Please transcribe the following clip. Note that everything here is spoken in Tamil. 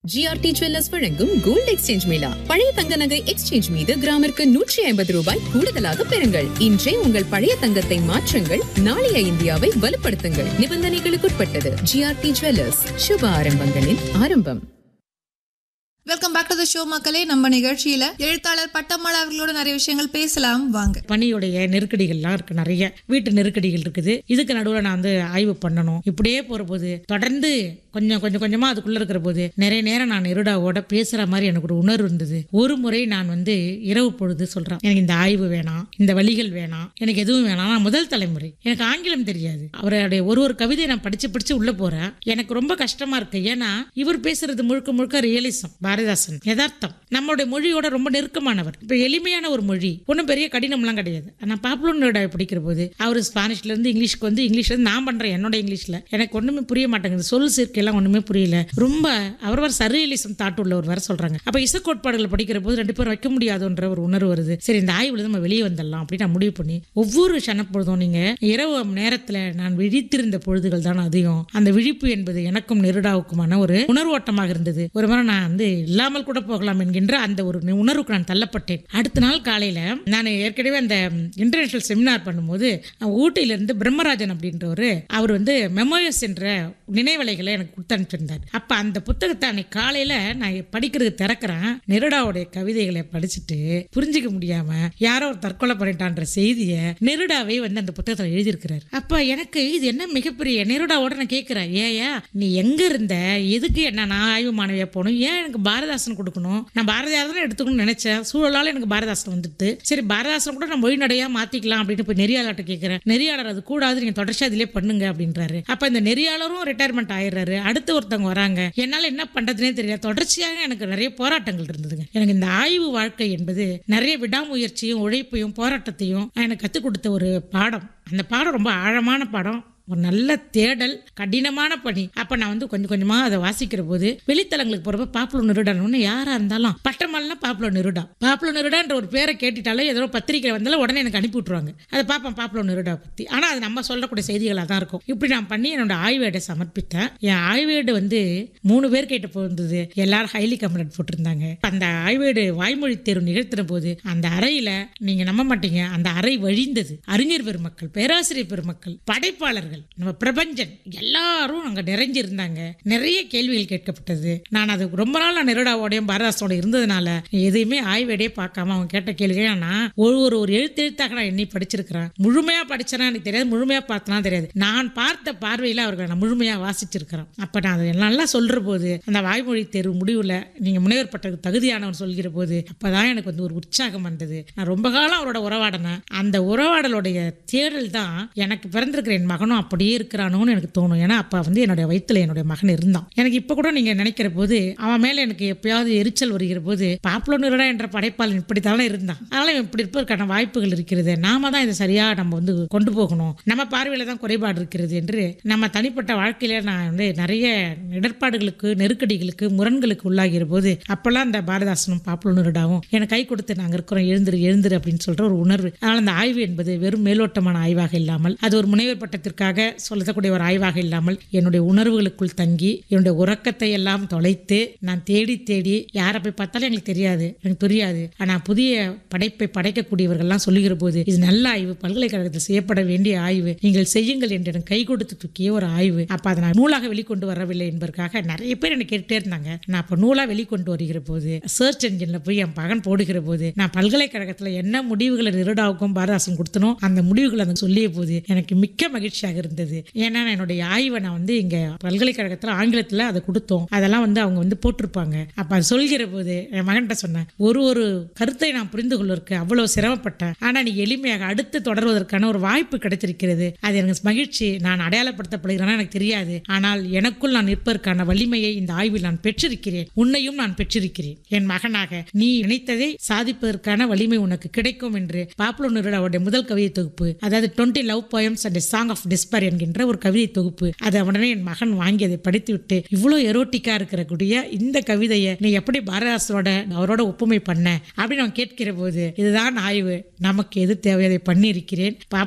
ஜிஆர்டி ஜுவல்லர்ஸ் வழங்கும் கோல்ட் எக்ஸ்சேஞ்ச் மேளா பழைய தங்க நகை எக்ஸ்சேஞ்ச் மீது கிராமிற்கு நூற்றி ஐம்பது ரூபாய் கூடுதலாக பெறுங்கள் இன்றே உங்கள் பழைய தங்கத்தை மாற்றுங்கள் நாளைய இந்தியாவை வலுப்படுத்துங்கள் நிபந்தனைகளுக்குட்பட்டது ஜிஆர்டி ஜுவல்லர்ஸ் சுப ஆரம்பங்களின் ஆரம்பம் welcome back to the show மக்களே நம்ம நிகழ்ச்சியில எழுத்தாளர் பட்டம்மாள் அவர்களோட நிறைய விஷயங்கள் பேசலாம் வாங்க பணியுடைய நெருக்கடிகள்லாம் இருக்கு நிறைய வீட்டு நெருக்கடிகள் இருக்குது இதுக்கு நடுவில் நான் வந்து ஆய்வு பண்ணணும் இப்படியே போற போது தொடர்ந்து கொஞ்சம் கொஞ்சம் கொஞ்சமா அதுக்குள்ள இருக்கிற போது நிறைய நேரம் நான் நெருடாவோட பேசுற மாதிரி எனக்கு ஒரு உணர்வு இருந்தது ஒரு முறை நான் வந்து இரவு பொழுது சொல்றேன் எனக்கு இந்த ஆய்வு வேணாம் இந்த வழிகள் வேணாம் எனக்கு எதுவும் வேணாம் நான் முதல் தலைமுறை எனக்கு ஆங்கிலம் தெரியாது அவருடைய ஒரு ஒரு கவிதையை நான் படிச்சு படிச்சு உள்ள போறேன் எனக்கு ரொம்ப கஷ்டமா இருக்கு ஏன்னா இவர் பேசுறது முழுக்க முழுக்க ரியலிசம் பாரதிதாசன் யதார்த்தம் நம்மளுடைய மொழியோட ரொம்ப நெருக்கமானவர் இப்ப எளிமையான ஒரு மொழி ஒன்றும் பெரிய கடினம்லாம் கிடையாது நான் பாப்புலர் படிக்கிற போது அவர் ஸ்பானிஷ்ல இருந்து இங்கிலீஷ்க்கு வந்து இங்கிலீஷ்ல இருந்து நான் பண்றேன் என்னோட இங்கிலீஷ்ல எனக்கு ஒண்ணுமே புரிய மாட்டேங்குது சொல் சேர்க்கையெல்லாம் ஒண்ணுமே புரியல ரொம்ப அவர் வர சரியலிசம் தாட்டு உள்ளவர் வர சொல்றாங்க அப்ப இசைக்கோட்பாடுகள் படிக்கிற போது ரெண்டு பேரும் வைக்க முடியாதுன்ற ஒரு உணர்வு வருது சரி இந்த ஆய்வுல நம்ம வெளியே வந்துடலாம் அப்படின்னு நான் முடிவு பண்ணி ஒவ்வொரு சனப்பொழுதும் நீங்க இரவு நேரத்துல நான் விழித்திருந்த பொழுதுகள் தான் அதிகம் அந்த விழிப்பு என்பது எனக்கும் நெருடாவுக்குமான ஒரு உணர்வோட்டமாக இருந்தது ஒரு முறை நான் வந்து இல்லாமல் கூட போகலாம் என்கின்ற அந்த ஒரு உணர்வுக்கு நான் தள்ளப்பட்டேன் அடுத்த நாள் காலையில நான் ஏற்கனவே அந்த இன்டர்நேஷனல் செமினார் பண்ணும்போது ஊட்டியில இருந்து பிரம்மராஜன் அப்படின்றவர் அவர் வந்து மெமோயஸ் என்ற நினைவலைகளை எனக்கு கொடுத்து அனுப்பிச்சிருந்தார் அப்ப அந்த புத்தகத்தை அன்னைக்கு காலையில நான் படிக்கிறதுக்கு திறக்கிறேன் நெருடாவுடைய கவிதைகளை படிச்சுட்டு புரிஞ்சுக்க முடியாம யாரோ ஒரு தற்கொலை பண்ணிட்டான்ற செய்தியை நெருடாவே வந்து அந்த புத்தகத்தில் எழுதியிருக்கிறார் அப்ப எனக்கு இது என்ன மிகப்பெரிய நெருடாவோட நான் கேட்கிறேன் ஏயா நீ எங்க இருந்த எதுக்கு என்ன நான் ஆய்வு மாணவியா போகணும் ஏன் எனக்கு பாரதாசன் கொடுக்கணும் நான் பாரதியாசன் எடுத்துக்கணும்னு நினைச்சேன் சூழலால எனக்கு பாரதாசன் வந்துட்டு சரி பாரதாசன் கூட நான் மொழிநடையா மாத்திக்கலாம் அப்படின்னு போய் நெறியாளர்கிட்ட கேட்கிறேன் நெறியாளர் அது கூடாது நீங்க தொடர்ச்சி அதிலே பண்ணுங்க அப்படின்றாரு அப்ப இந்த நெறியாளரும் ரிட்டையர்மெண்ட் ஆயிடுறாரு அடுத்து ஒருத்தவங்க வராங்க என்னால என்ன பண்றதுனே தெரியல தொடர்ச்சியாக எனக்கு நிறைய போராட்டங்கள் இருந்ததுங்க எனக்கு இந்த ஆய்வு வாழ்க்கை என்பது நிறைய விடாமுயற்சியும் உழைப்பையும் போராட்டத்தையும் எனக்கு கற்றுக் கொடுத்த ஒரு பாடம் அந்த பாடம் ரொம்ப ஆழமான பாடம் ஒரு நல்ல தேடல் கடினமான பணி அப்ப நான் வந்து கொஞ்சம் கொஞ்சமா அதை வாசிக்கிற போது வெளித்தலங்களுக்கு போறப்ப பாப்புலோ நிருடான்னு யாரா இருந்தாலும் பட்டமல்லாம் பாப்புலோ நிருடா பாப்புலோ நிருடான்ற ஒரு பேரை கேட்டுட்டாலே ஏதோ பத்திரிக்கை வந்தாலும் உடனே எனக்கு அனுப்பி விட்டுருவாங்க அதை பார்ப்பேன் பாப்புலோ நிருடா பத்தி ஆனா அது நம்ம சொல்லக்கூடிய செய்திகளாக தான் இருக்கும் இப்படி நான் பண்ணி என்னோட ஆய்வேடை சமர்ப்பித்தேன் என் ஆய்வேடு வந்து மூணு பேர் கேட்ட போயிருந்தது எல்லாரும் ஹைலி கமெண்ட் போட்டிருந்தாங்க அந்த ஆய்வேடு வாய்மொழி தேர்வு நிகழ்த்தின போது அந்த அறையில நீங்க நம்ப மாட்டீங்க அந்த அறை வழிந்தது அறிஞர் பெருமக்கள் பேராசிரியர் பெருமக்கள் படைப்பாளர்கள் நம்ம பிரபஞ்சன் எல்லாரும் அங்க நிறைஞ்சிருந்தாங்க நிறைய கேள்விகள் கேட்கப்பட்டது நான் அது ரொம்ப நாள் நான் நெருடாவோடையும் பாரதாசோட இருந்ததுனால எதையுமே ஆய்வேடே பார்க்காம அவங்க கேட்ட கேள்விகள் நான் ஒரு ஒரு ஒரு எழுத்தெழுத்தாக நான் எண்ணி படிச்சிருக்கிறேன் முழுமையா படிச்சேனா எனக்கு தெரியாது முழுமையா பார்த்தனா தெரியாது நான் பார்த்த பார்வையில அவர்களை நான் முழுமையா வாசிச்சிருக்கிறேன் அப்ப நான் அதை நல்லா சொல்ற போது அந்த வாய்மொழி தேர்வு முடிவுல நீங்க முனைவர் பட்டதுக்கு தகுதியானவர் சொல்கிற போது அப்பதான் எனக்கு வந்து ஒரு உற்சாகம் வந்தது நான் ரொம்ப காலம் அவரோட உறவாடினேன் அந்த உறவாடலுடைய தேடல் தான் எனக்கு பிறந்திருக்கிற என் மகனும் அப்படியே இருக்கிறானோன்னு எனக்கு தோணும் ஏன்னா அப்ப வந்து என்னுடைய வயித்துல என்னுடைய மகன் இருந்தான் எனக்கு இப்ப கூட நீங்க நினைக்கிற போது அவன் மேல எனக்கு எப்பயாவது எரிச்சல் வருகிற போது பாப்புலோ நிருடா என்ற படைப்பாளன் இப்படித்தானே இருந்தான் அதனால இவன் இப்படி இருப்பதற்கான வாய்ப்புகள் இருக்கிறது நாம தான் இதை சரியா நம்ம வந்து கொண்டு போகணும் நம்ம பார்வையில தான் குறைபாடு இருக்கிறது என்று நம்ம தனிப்பட்ட வாழ்க்கையில நான் வந்து நிறைய இடர்பாடுகளுக்கு நெருக்கடிகளுக்கு முரண்களுக்கு உள்ளாகிற போது அப்பெல்லாம் அந்த பாரதாசனும் பாப்புலோ நிருடாவும் எனக்கு கை கொடுத்து நாங்க இருக்கிறோம் எழுந்துரு எழுந்துரு அப்படின்னு சொல்ற ஒரு உணர்வு அதனால அந்த ஆய்வு என்பது வெறும் மேலோட்டமான ஆய்வாக இல்லாமல் அது ஒரு முனைவர் பட்டத்திற்காக சொல்லக்கூடிய ஒரு ஆய்வாக இல்லாமல் என்னுடைய உணர்வுகளுக்குள் தங்கி என்னுடைய உறக்கத்தை எல்லாம் தொலைத்து நான் தேடி தேடி யாரை போய் பார்த்தாலும் எனக்கு தெரியாது எனக்கு தெரியாது ஆனா புதிய படைப்பை படைக்கக்கூடியவர்கள்லாம் சொல்லுகிற போது இது நல்ல ஆய்வு பல்கலைக்கழகத்தில் செய்யப்பட வேண்டிய ஆய்வு நீங்கள் செய்யுங்கள் என்று எனக்கு கை கொடுத்து தூக்கிய ஒரு ஆய்வு அப்ப அதை நான் நூலாக வெளிக்கொண்டு வரவில்லை என்பதற்காக நிறைய பேர் எனக்கு கேட்டுட்டே இருந்தாங்க நான் அப்ப நூலா வெளிக்கொண்டு வருகிற போது சர்ச் என்ஜின்ல போய் என் பகன் போடுகிற போது நான் பல்கலைக்கழகத்துல என்ன முடிவுகளை நிருடாவுக்கும் பாரதாசம் கொடுத்தனோ அந்த முடிவுகளை அந்த சொல்லிய போது எனக்கு மிக்க மகிழ்ச்சியாக இருந்தது ஏன்னா நான் என்னுடைய ஆய்வை நான் வந்து இங்க பல்கலைக்கழகத்துல ஆங்கிலத்துல அதை கொடுத்தோம் அதெல்லாம் வந்து அவங்க வந்து போட்டிருப்பாங்க அப்ப அது சொல்கிற போது என் மகன்கிட்ட சொன்னேன் ஒரு ஒரு கருத்தை நான் புரிந்து கொள்வதற்கு அவ்வளவு சிரமப்பட்டேன் ஆனா நீ எளிமையாக அடுத்து தொடர்வதற்கான ஒரு வாய்ப்பு கிடைத்திருக்கிறது அது எனக்கு மகிழ்ச்சி நான் அடையாளப்படுத்தப்படுகிறேன்னா எனக்கு தெரியாது ஆனால் எனக்குள் நான் நிற்பதற்கான வலிமையை இந்த ஆய்வில் நான் பெற்றிருக்கிறேன் உன்னையும் நான் பெற்றிருக்கிறேன் என் மகனாக நீ நினைத்ததை சாதிப்பதற்கான வலிமை உனக்கு கிடைக்கும் என்று பாப்புலோ நிருடாவுடைய முதல் கவிதை தொகுப்பு அதாவது twenty love poems and song of despair என்கின்ற ஒரு கவிதை தொகுப்பு அதை உடனே என் மகன் வாங்கி அதை படித்து விட்டு இவ்வளோ எரோட்டிக்கா இருக்கிற கூடிய இந்த கவிதையை நீ எப்படி பாரதாசனோட அவரோட ஒப்புமை பண்ண அப்படின்னு அவன் கேட்கிற போது இதுதான் ஆய்வு நமக்கு எது தேவை அதை பண்ணியிருக்கிறேன்